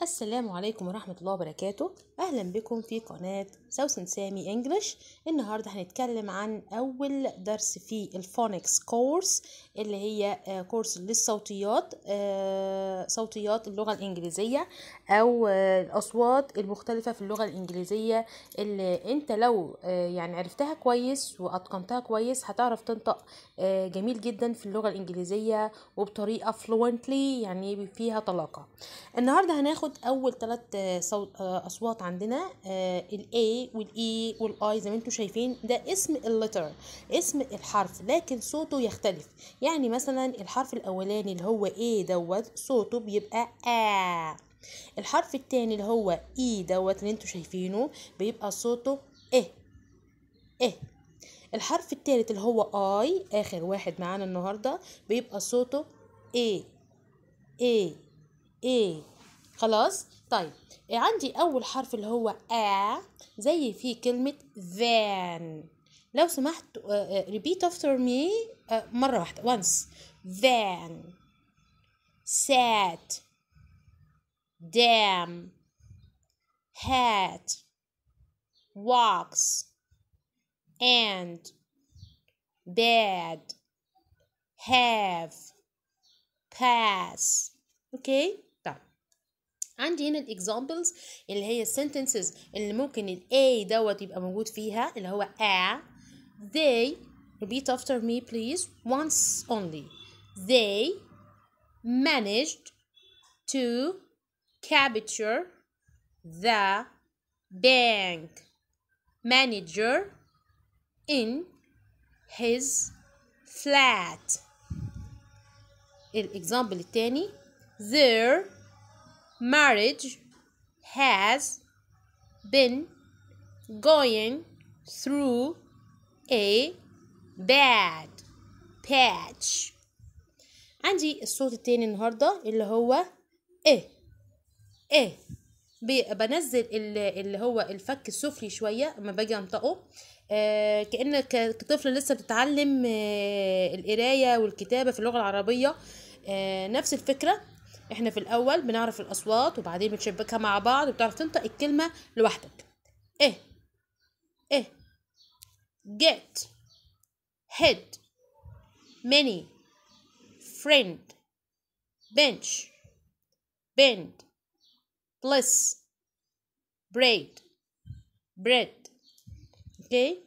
السلام عليكم ورحمة الله وبركاته أهلا بكم في قناة سوسن سامي انجلش النهاردة هنتكلم عن أول درس في الفونكس كورس اللي هي آه، كورس للصوتيات آه، صوتيات اللغة الإنجليزية أو آه، الأصوات المختلفة في اللغة الإنجليزية اللي أنت لو آه، يعني عرفتها كويس وأتقنتها كويس هتعرف تنطق آه، جميل جدا في اللغة الإنجليزية وبطريقة fluently يعني فيها طلاقة النهاردة هناخد أول ثلاث صوت آه، أصوات عندنا ال A وال E وال I زي ما انتوا شايفين ده اسم اللتر اسم الحرف لكن صوته يختلف يعني مثلا الحرف الأولاني اللي هو A دوت صوته بيبقى آ الحرف التاني اللي هو E دوت اللي انتوا شايفينه بيبقى صوته إيه إيه الحرف التالت اللي هو I آخر واحد معانا النهاردة بيبقى صوته A A A خلاص طيب عندي أول حرف اللي هو A زي في كلمة van لو سمحت uh, uh, repeat after me uh, مرة واحدة once van sat dam hat walks and bad have pass اوكي طيب عندي هنا الاكزامبلز اللي هي السنتنسز اللي ممكن ال A دوت يبقى موجود فيها اللي هو a they repeat after me please once only they managed to capture the bank manager in his flat الإكزامبل التاني their marriage has been going through a bad patch عندي الصوت التاني النهاردة اللي هو إيه إيه بي- بنزل ال- اللي هو الفك السفلي شوية اما باجي انطقه آه كأنك كطفل لسه بتتعلم آه القراية والكتابة في اللغة العربية آه نفس الفكرة احنا في الأول بنعرف الأصوات وبعدين بتشبكها مع بعض وبتعرف تنطق الكلمة لوحدك ايه ايه get head many friend bench bend bliss braid bread اوكي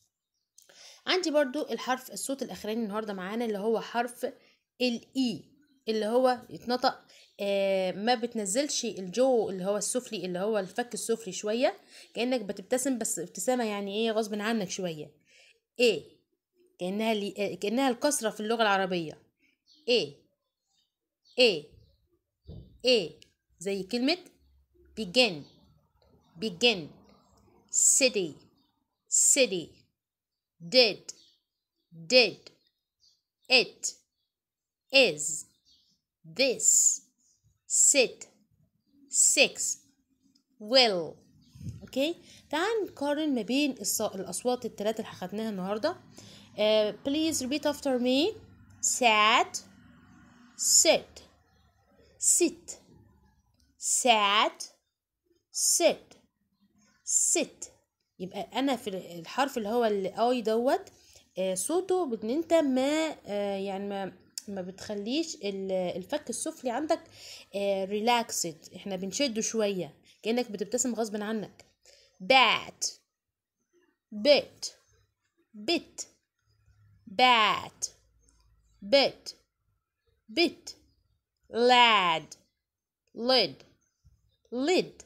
عندي برضو الحرف الصوت الاخراني النهارده معانا اللي هو حرف الاي اللي هو يتنطق آه ما بتنزلش الجو اللي هو السفلي اللي هو الفك السفلي شويه كانك بتبتسم بس ابتسامه يعني ايه غصب عنك شويه ايه كانها لي... آه، كانها الكسره في اللغه العربيه ايه ايه ايه زي كلمه begin begin city city did did it is this sit six will اوكي تعال نقارن ما بين الص- الاصوات الثلاثه اللي خدناها النهارده uh, please repeat after me sat sit sit sat sit sit يبقى انا في الحرف اللي هو الاي دوت آه، صوته بان انت ما آه، يعني ما ما بتخليش ال- الفك السفلي عندك ريلاكسد احنا بنشده شويه كانك بتبتسم غصب عنك bat bit bit bat bit bit lad lid lid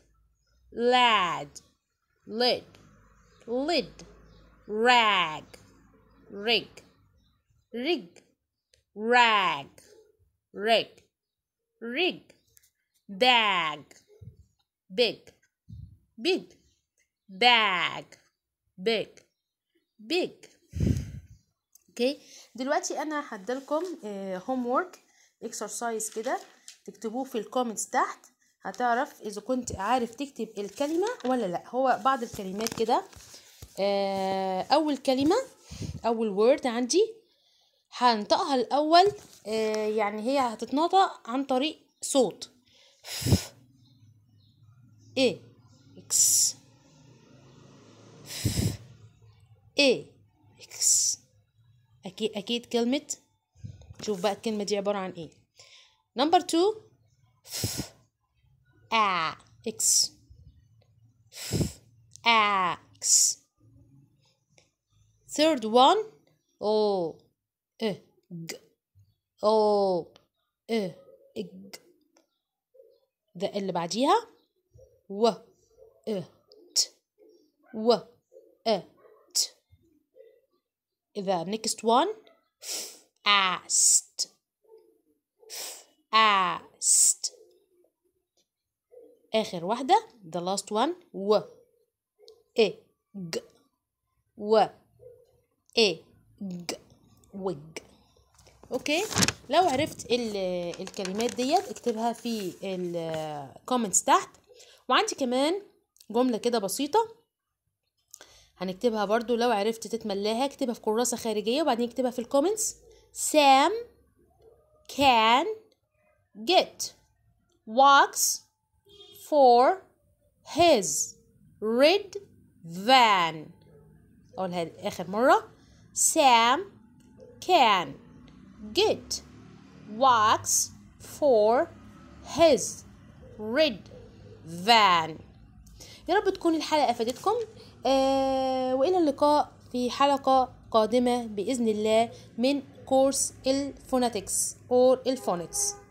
lad lid lid rag rig rig rag rig rig bag big big bag big big اوكي دلوقتي انا هديلكم هوم وورك اكسرسايز كده تكتبوه في الكومنتس تحت هتعرف اذا كنت عارف تكتب الكلمه ولا لا هو بعض الكلمات كده آه، اول كلمه اول وورد عندي هنطقها الاول آه، يعني هي هتتنطق عن طريق صوت إيه إكس إيه إكس أكيد أكيد كلمة شوف بقى الكلمة دي عبارة عن إيه نمبر تو آ إكس X. Third one, O, E, G, O, E, G. ده اللي بعديها و, E, T, و, E, T. The next one, asked, asked. آخر واحدة the last one و إ ج و إ ج وج اوكي لو عرفت ال- الكلمات ديت اكتبها في الكومنتس تحت وعندي كمان جملة كده بسيطة هنكتبها برضو لو عرفت تتملاها اكتبها في كراسة خارجية وبعدين اكتبها في الكومنتس Sam can get wax for his red van أقولها آخر مرة Sam can get wax for his red van يا رب تكون الحلقة أفادتكم آه وإلى اللقاء في حلقة قادمة بإذن الله من كورس الفوناتكس أو الفونكس